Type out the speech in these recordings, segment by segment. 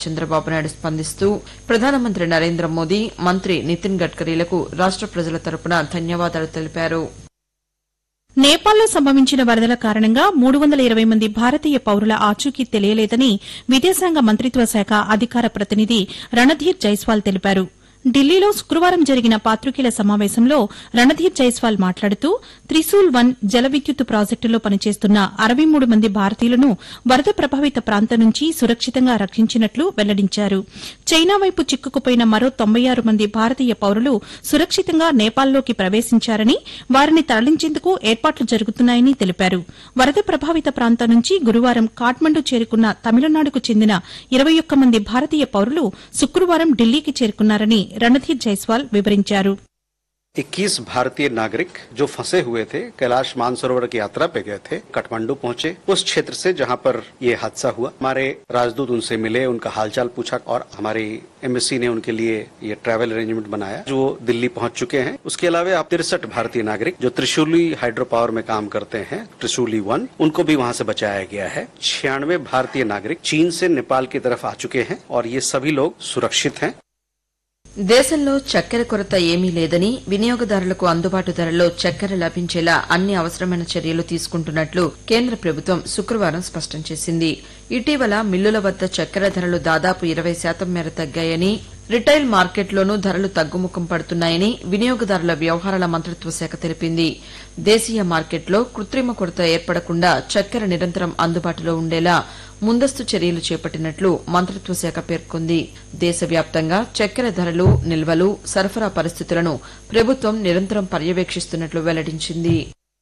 చంద్రబాబు నాయుడు స్పందిస్తూ ప్రధానమంత్రి నరేంద్ర మోదీ మంత్రి నితిన్ గడ్కరీలకు రాష్ట ప్రజల తరపున ధన్యవాదాలు తెలిపారు నేపాల్లో సంభవించిన వరదల కారణంగా మూడు వందల ఇరవై మంది భారతీయ పౌరుల ఆచూకీ తెలియలేదని విదేశాంగ మంత్రిత్వ శాఖ అధికార ప్రతినిధి రణధీర్ జైస్వాల్ తెలిపారు ఢిల్లీలో శుక్రవారం జరిగిన పాత్రికేయుల సమావేశంలో రణధీర్ జైస్వాల్ మాట్లాడుతూ త్రిశూల్ వన్ జల విద్యుత్ ప్రాజెక్టులో పనిచేస్తున్న అరవై మూడు మంది భారతీయులను వరద ప్రభావిత ప్రాంతం నుంచి సురక్షితంగా రక్షించినట్లు వెల్లడించారు చైనా వైపు చిక్కుకుపోయిన మరో తొంభై ఆరు మంది భారతీయ పౌరులు సురక్షితంగా నేపాల్లోకి ప్రవేశించారని వారిని తరలించేందుకు ఏర్పాట్లు జరుగుతున్నాయని తెలిపారు వరద ప్రభావిత ప్రాంతం నుంచి గురువారం కాఠ్మండు చేరుకున్న తమిళనాడుకు చెందిన ఇరవై ఒక్క మంది భారతీయ పౌరులు శుక్రవారం ఢిల్లీకి చేరుకున్నారని రణధీర్ జైస్వాల్ వివరించారు 21 भारतीय नागरिक जो फंसे हुए थे कैलाश मानसरोवर की यात्रा पे गए थे काठमांडू पहुंचे उस क्षेत्र से जहां पर ये हादसा हुआ हमारे राजदूत उनसे मिले उनका हालचाल पूछा और हमारी एम्बेसी ने उनके लिए ये ट्रैवल अरेंजमेंट बनाया जो दिल्ली पहुंच चुके हैं उसके अलावा तिरसठ भारतीय नागरिक जो त्रिशूली हाइड्रो पावर में काम करते हैं त्रिशूली वन उनको भी वहां से बचाया गया है छियानवे भारतीय नागरिक चीन से नेपाल की तरफ आ चुके हैं और ये सभी लोग सुरक्षित हैं దేశంలో చక్కెర కొరత ఏమీ లేదని వినియోగదారులకు అందుబాటు ధరల్లో చక్కెర లభించేలా అన్ని అవసరమైన చర్యలు తీసుకుంటున్నట్లు కేంద్ర ప్రభుత్వం శుక్రవారం స్పష్టం చేసింది ఇటీవల మిల్లుల వద్ద చక్కెర ధరలు దాదాపు ఇరవై శాతం మేర తగ్గాయని రిటైల్ మార్కెట్లోనూ ధరలు తగ్గుముఖం పడుతున్నాయని వినియోగదారుల వ్యవహారాల మంత్రిత్వ శాఖ తెలిపింది దేశీయ మార్కెట్లో కృత్రిమ కొరత ఏర్పడకుండా చక్కెర నిరంతరం అందుబాటులో ఉండేలా ముందస్తు చర్యలు చేపట్టినట్లు మంత్రిత్వ శాఖ పేర్కొంది దేశవ్యాప్తంగా చక్కెర ధరలు నిల్వలు సరఫరా పరిస్థితులను ప్రభుత్వం నిరంతరం పర్యవేక్షిస్తున్నట్లు వెల్లడించింది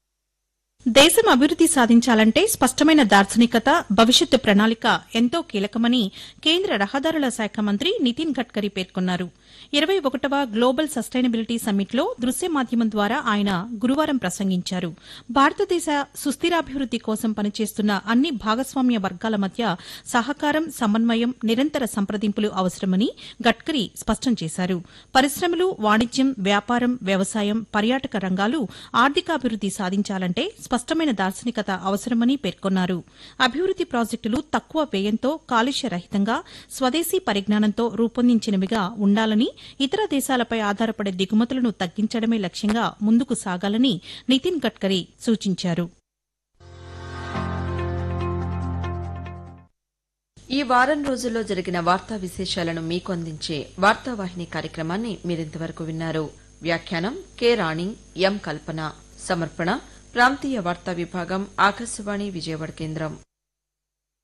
దేశం అభివృద్ది సాధించాలంటే స్పష్టమైన దార్శనికత భవిష్యత్తు ప్రణాళిక ఎంతో కీలకమని కేంద్ర రహదారుల శాఖ మంత్రి నితిన్ గడ్కరీ పేర్కొన్నారు ఇరవై ఒకటవ గ్లోబల్ సస్టైనబిలిటీ సమ్మిట్లో దృశ్య మాధ్యమం ద్వారా ఆయన గురువారం ప్రసంగించారు భారతదేశ సుస్థిరాభివృద్ది కోసం పనిచేస్తున్న అన్ని భాగస్వామ్య వర్గాల మధ్య సహకారం సమన్వయం నిరంతర సంప్రదింపులు అవసరమని గడ్కరీ స్పష్టం చేశారు పరిశ్రమలు వాణిజ్యం వ్యాపారం వ్యవసాయం పర్యాటక రంగాలు ఆర్థికాభివృద్ది సాధించాలంటే స్పష్టమైన దార్శనికత అవసరమని పేర్కొన్నారు అభివృద్ది ప్రాజెక్టులు తక్కువ వ్యయంతో కాలుష్య రహితంగా స్వదేశీ పరిజ్ఞానంతో రూపొందించినవిగా ఉండాలని ఇతర దేశాలపై ఆధారపడే దిగుమతులను తగ్గించడమే లక్ష్యంగా ముందుకు సాగాలని నితిన్ గడ్కరీ సూచించారు ఈ వారం రోజుల్లో జరిగిన వార్తా విశేషాలను మీకు అందించే వార్తావాహిని కార్యక్రమాన్ని మీరింతవరకు విన్నారు వ్యాఖ్యానం కె రాణి ఎం కల్పన సమర్పణ ప్రాంతీయ వార్తా విభాగం ఆకాశవాణి విజయవాడ కేంద్రం